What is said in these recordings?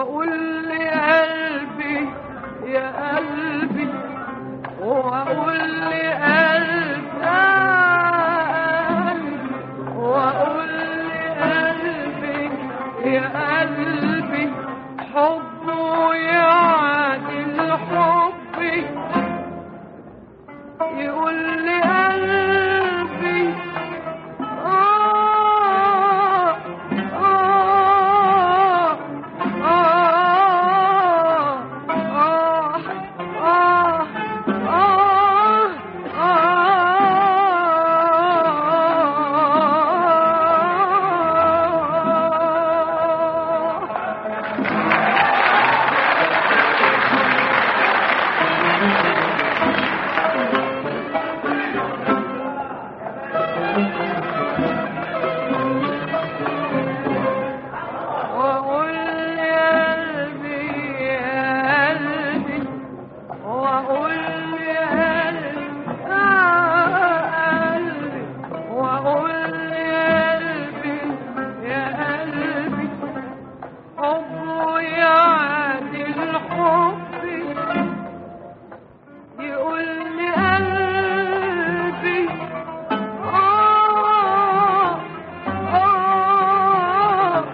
واقول لقلبي يا قلبي واقول لقلبي واقول لقلبي يا قلبي حبه يعدل حبي يقول لي قلبي آه آه آه آه آه آه وأقول يا قلبي يا قلبي وأقول يا قلبي يا قلبي وأقول يا قلبي يا قلبي حبه يعدل حبي يقول لي قلبي آه آه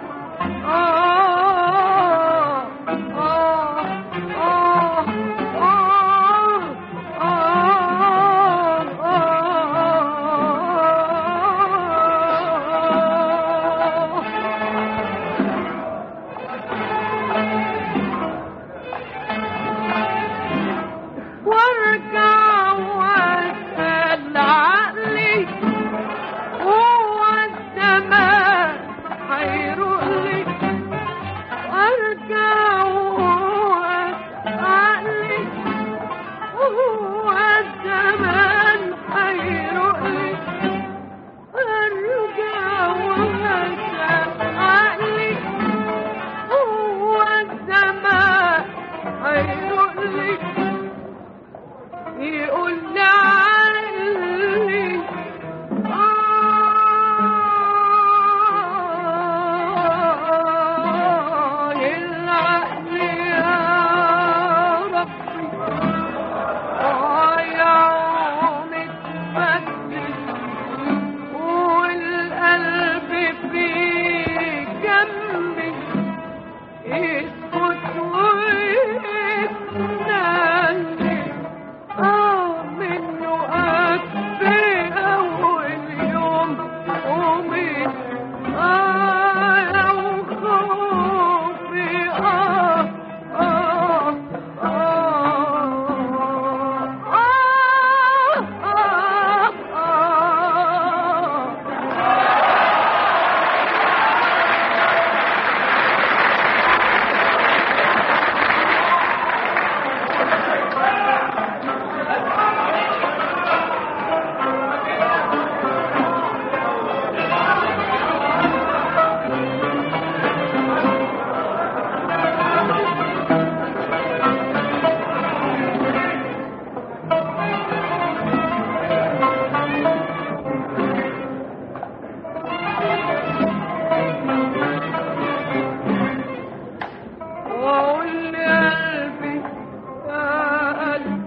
وارجع واسال عقلي هو الزمان هيروق لي ارجع واسالي هو الزمان هيروق لي ارجع واسال عقلي هو الزمان هيروق لي يقول لي عقلي آه العقل يا ربي آه يا عم اتمدد والقلب في جنبي اسكت واتنلي آه منه أكفي أول يوم ومن آه لو خوفي آه آه آه آه آه آه وأقول لقلبي يا قلبي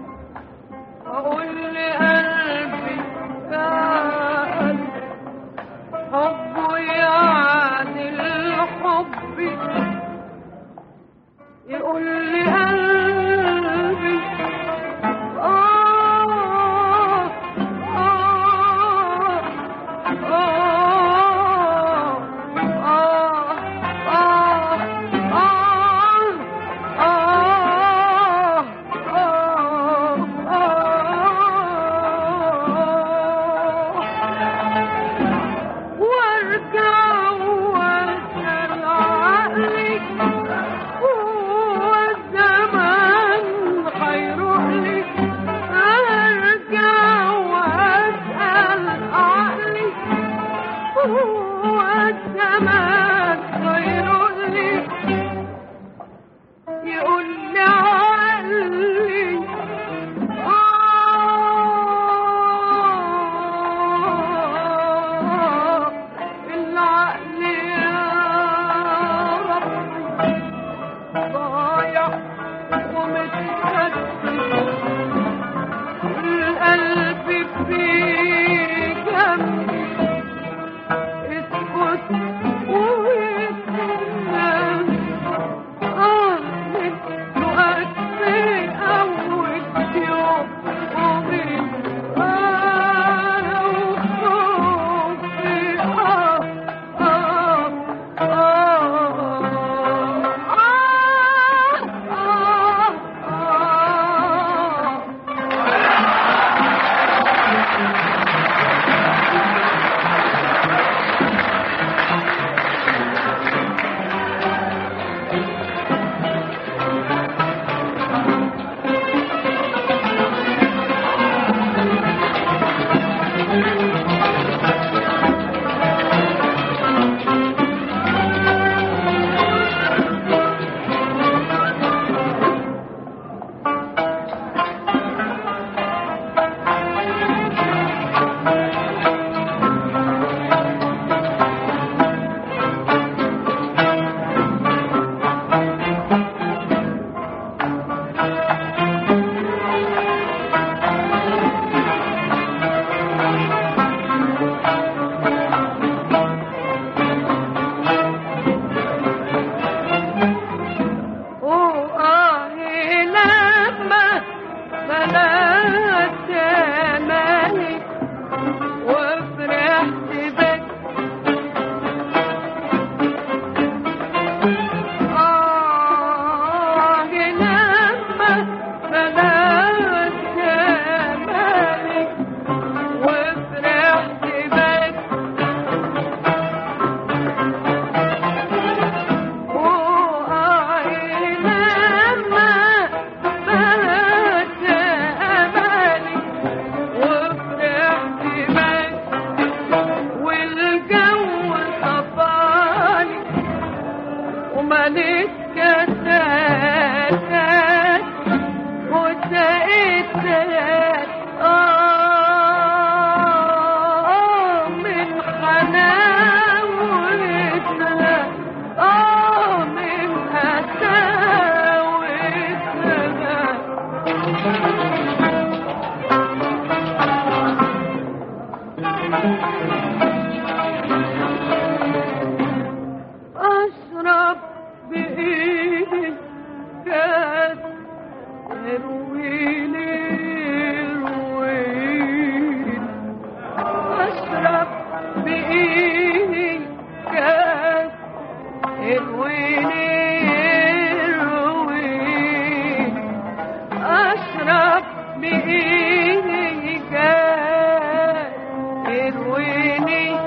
أقول لقلبي يا قلبي حبه يعدل حبي يقول لي قلبي آه آه وارجع واسأل عقلي هو الزمان هيروح لي ارجع واسأل عقلي هو الزمان هيروح لي يقول لي عقلي آه العقل يا ربي أشرب بإيدي كاس يرويني يرويني أشرب بإيدي كاس يرويني يرويني أشرب بإيدي كاس يرويني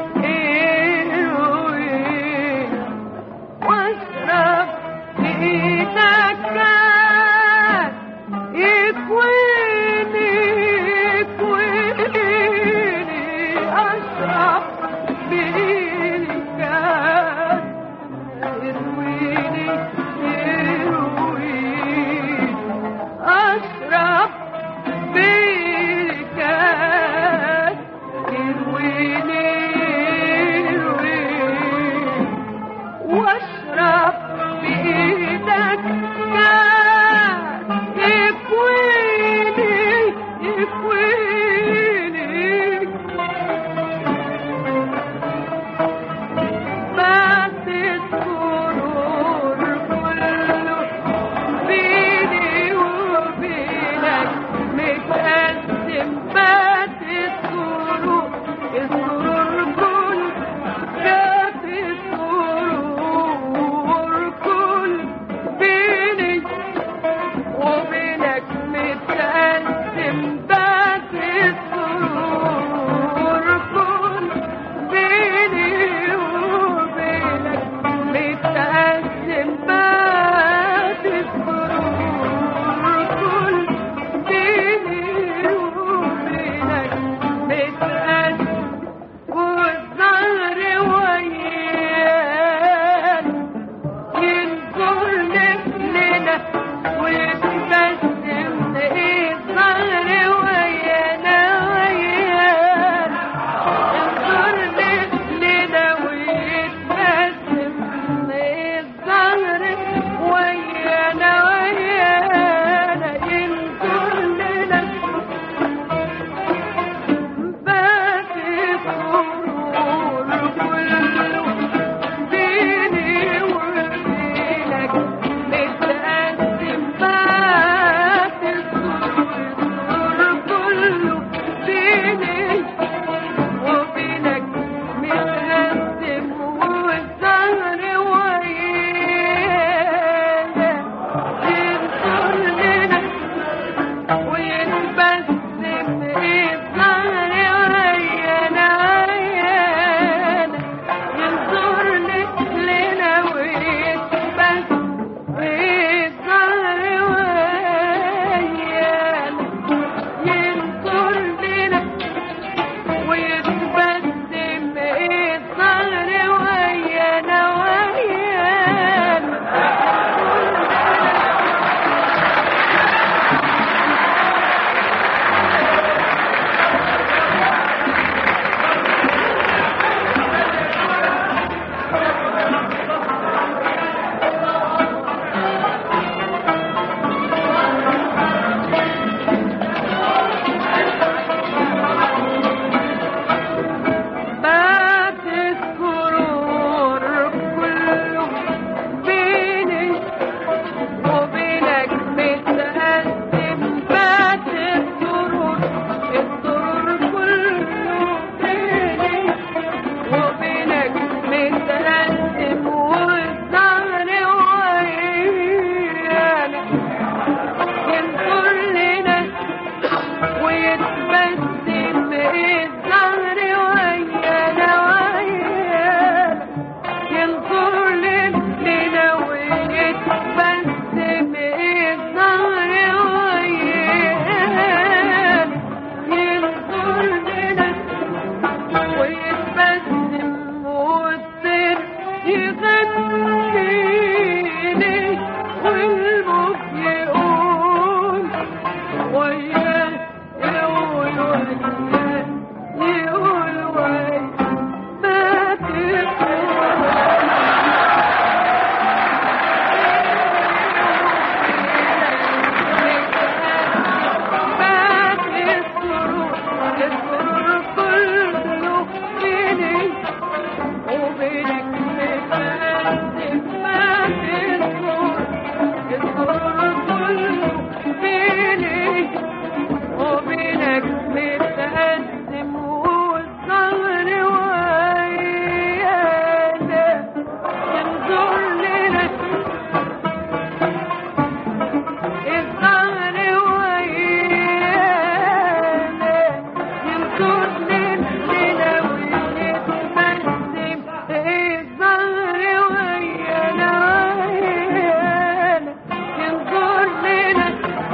ينظر لنا ويتبسم الظهر ويانا ويانا ينظر لنا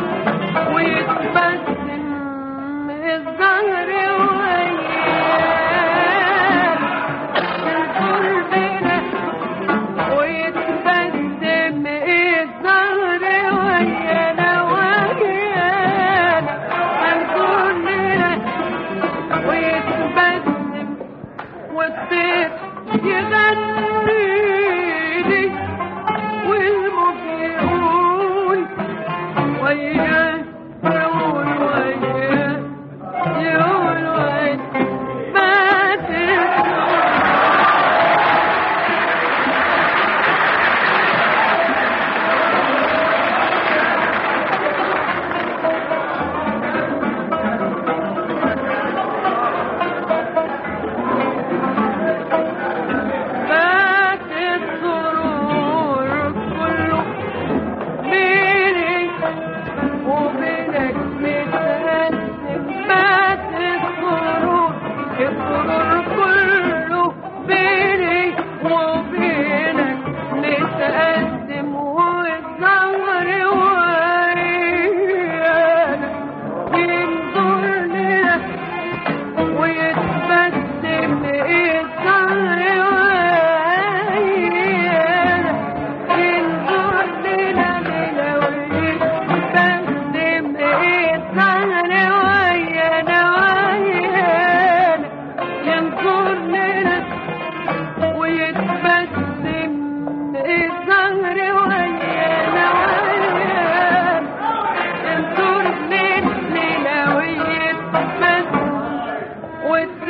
ويتبسم الظهر ويانا ينظر لنا ويتبسم الظهر ويانا ويانا ينظر لنا ويتبسم والطير يغني لي والموج يقول وياه يقول وياه يقول وياه ما تسمع فات السرور كله بيني وبينك متقسم فات السرور السرور كله بيني وبينك متقسم والظهر ويانا ينظر لنا ويتبسم الظهر ويانا ينظر لنا لنا ويتبسم الظهر ويانا ويانا ينظر لنا ويتبسم الظهر ويانا ويانا ينظر لنا ويتبسم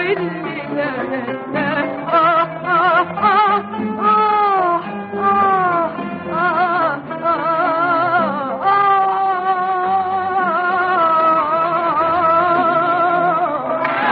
واللي جنتنا آه آه آه آه آه آه آه آه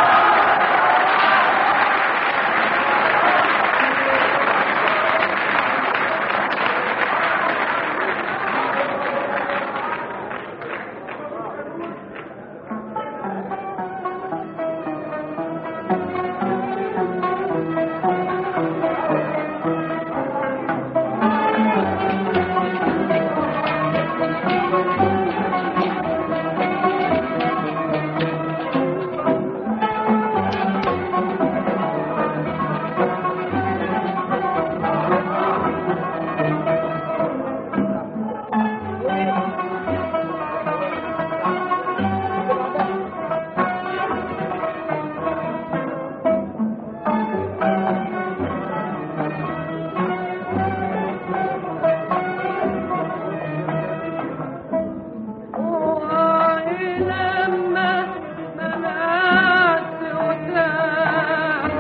وإلما منعت وتاه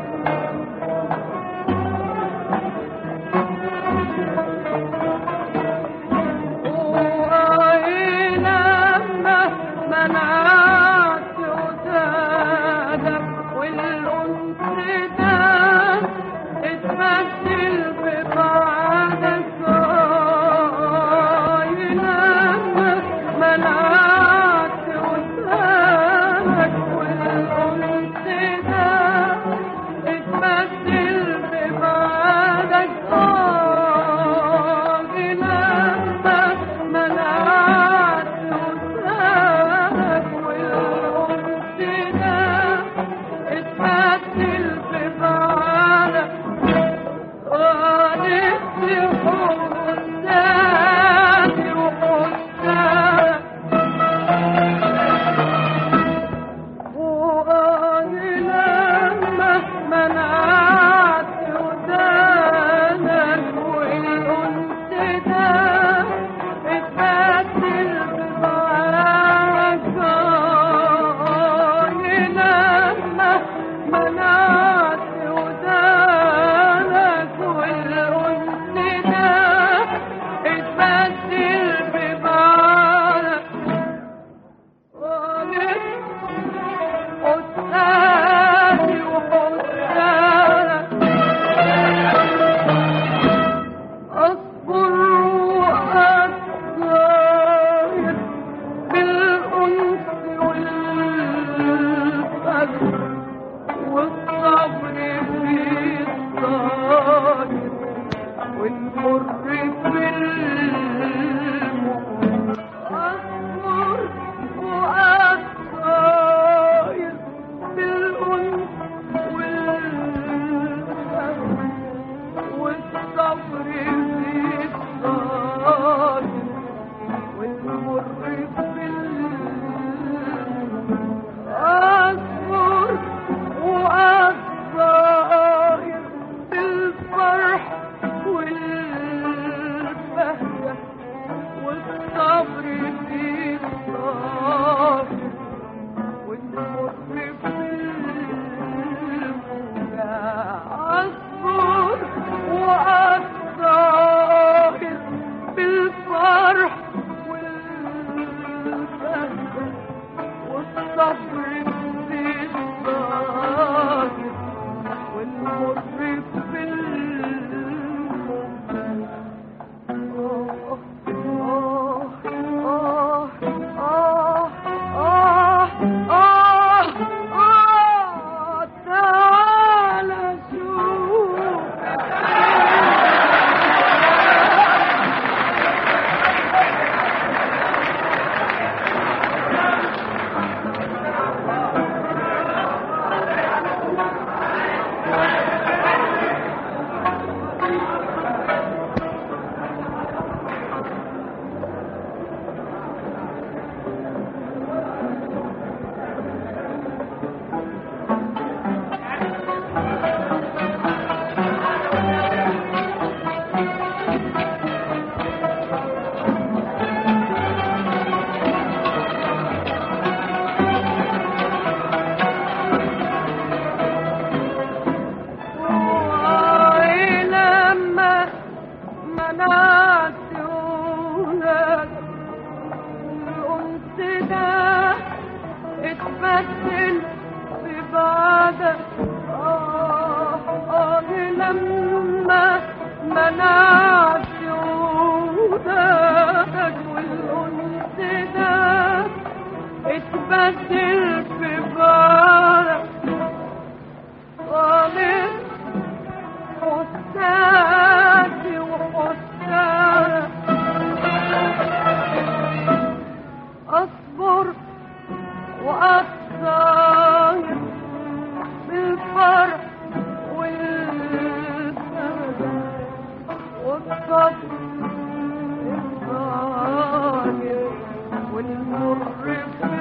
وإلما منعت وتاه والأنس ده اتمثل ببعدك إلما منعت وتاه والأنس ده اتمثل ببعدك إلما منعت وتاه والأنس ده اتمثل ببعدك قالت حساد وحساد وقال لما منعت ودانك والأنس ده اتبدل ببعدك قال لما منعت ودانك والأنس ده اتبدل ببعدك قالت حساني وحسانك أصبر وأتغير بالأنس والفجر والصبر في الصادر والمر في المر أصبر وأتغير بالأنس والفجر والصبر في الصادر والمر في المر أصبر وأتغير بالفرح والبهجة والصبر في الصبر والمر في الموجة أصبر وأتغير بالفرح والبهجة والصبر في الصبر والمر في الموجة آه آه وتبدل في بالك صابر حساتي وحساتي أصبر وأتصاير بالفرح والفرح والصبر الصاير والمر في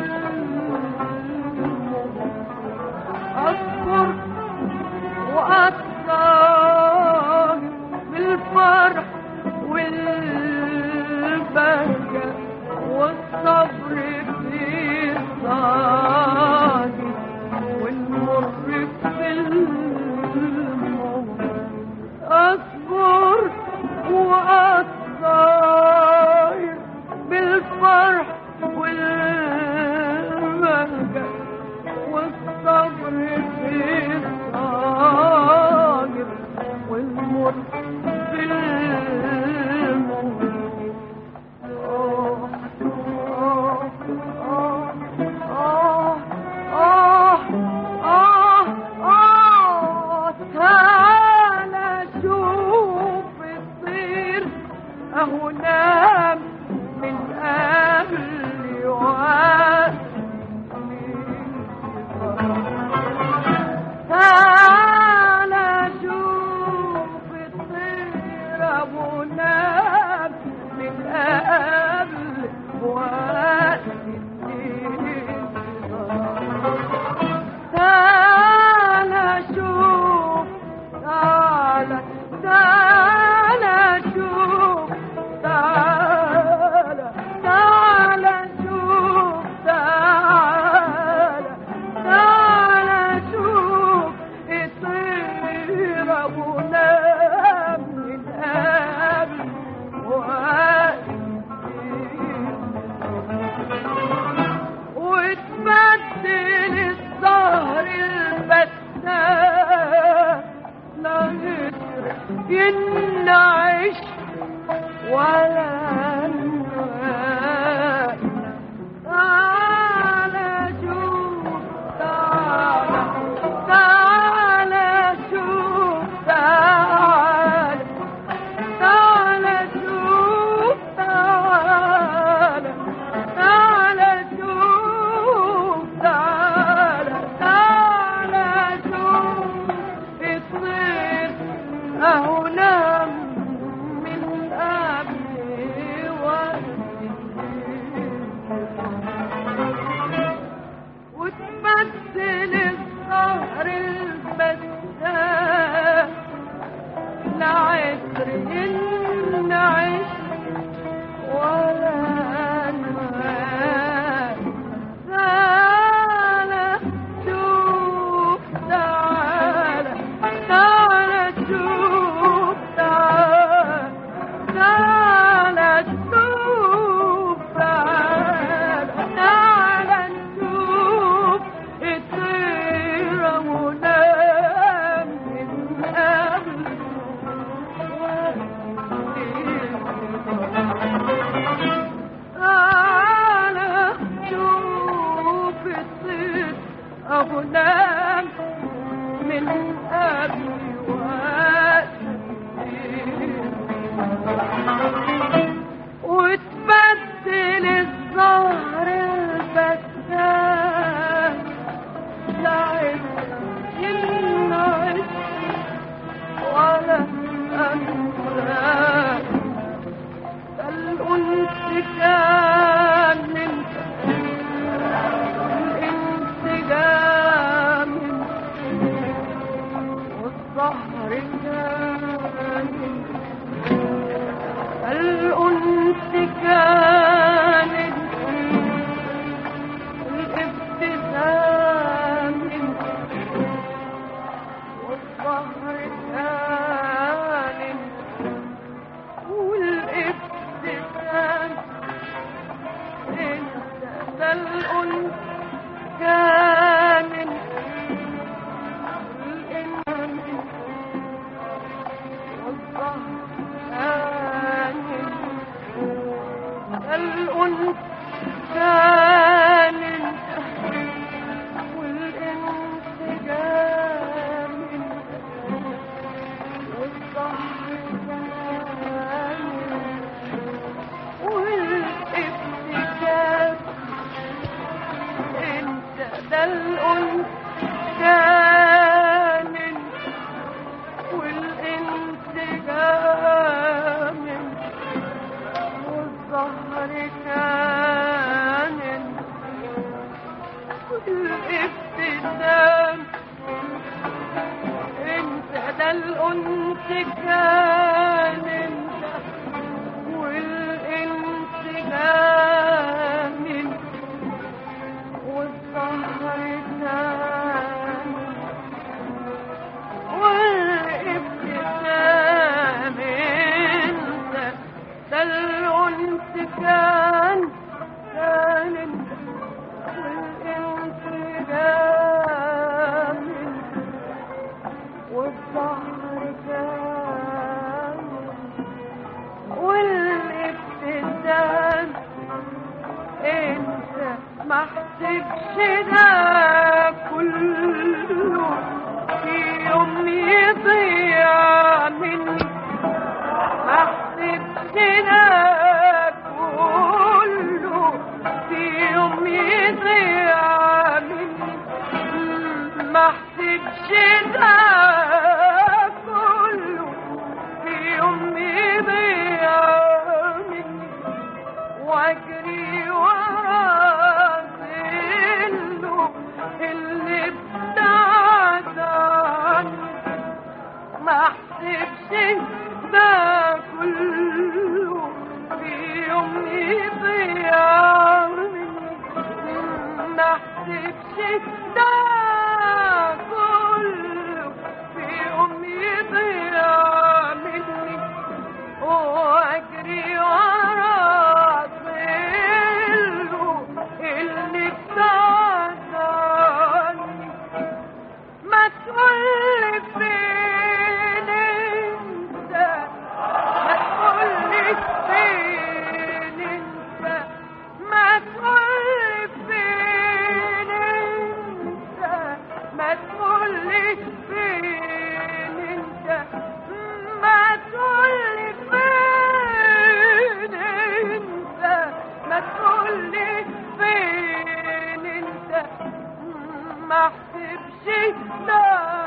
المر أصبر وأتصاير بالفرح والبهجة والصبر في الصاجد والمر في المر أصبر وأتصاير بالفرح والبهجة والصبر في الصاجد والمر في المر أهو نام من أهل تعالى شوف الطير أبو نام من قبل وقت تعالى شوف تعالى تعالى شوف تعالى تعالى شوف تعالى تعالى شوف الطير أبو نام من قبل وقت وتبدل الظهر البسام لا غدر ينعش ولا نوام تعالى شوف تعالى تعالى شوف تعالى تعالى شوف تعالى تعالى شوف تعالى تعالى شوف الطير أهو نام من قبل وتمثل الظهر البسام لعطر ينعش ولا نوام تعالى شوف تعالى تعالى شوف تعالى تعالى شوف تعالى تعالى شوف الطير ونام من قبل تعالى شوف الطير أبو نام من قبل وتبدل الظهر البسام لعب ينعش ولا أنساك الأنس كان من الانسجام والظهر كان الأنس كان الابتسام والظهر كان والابتسام انت ده الأنس كان الإنسان والظهر كان الأنس كان الأنس كان انت والإنس كان انت والسهر كان والابتسام انت ده الأنس كان كان انت والإنس كان انت والسهر كان والابتسام انت ما احسبش ده كله في يوم يضيع مني ما احسبش ده كله في يوم يضيع مني ما احسبش ده كله في يوم يضيع مني واجري ورا ظله اللي ابتعد عني ما احسبش ده كله في يوم يضيع مني ما احسبش ده كله في يوم يضيع مني واجري ورا ظله اللي ابتعد عني ما تقولي فين انت ما تقولي فين انت ما تقولي فين انت ما تقولي فين انت ما تقولي فين انت ما تقولي فين انت ما احسبش ده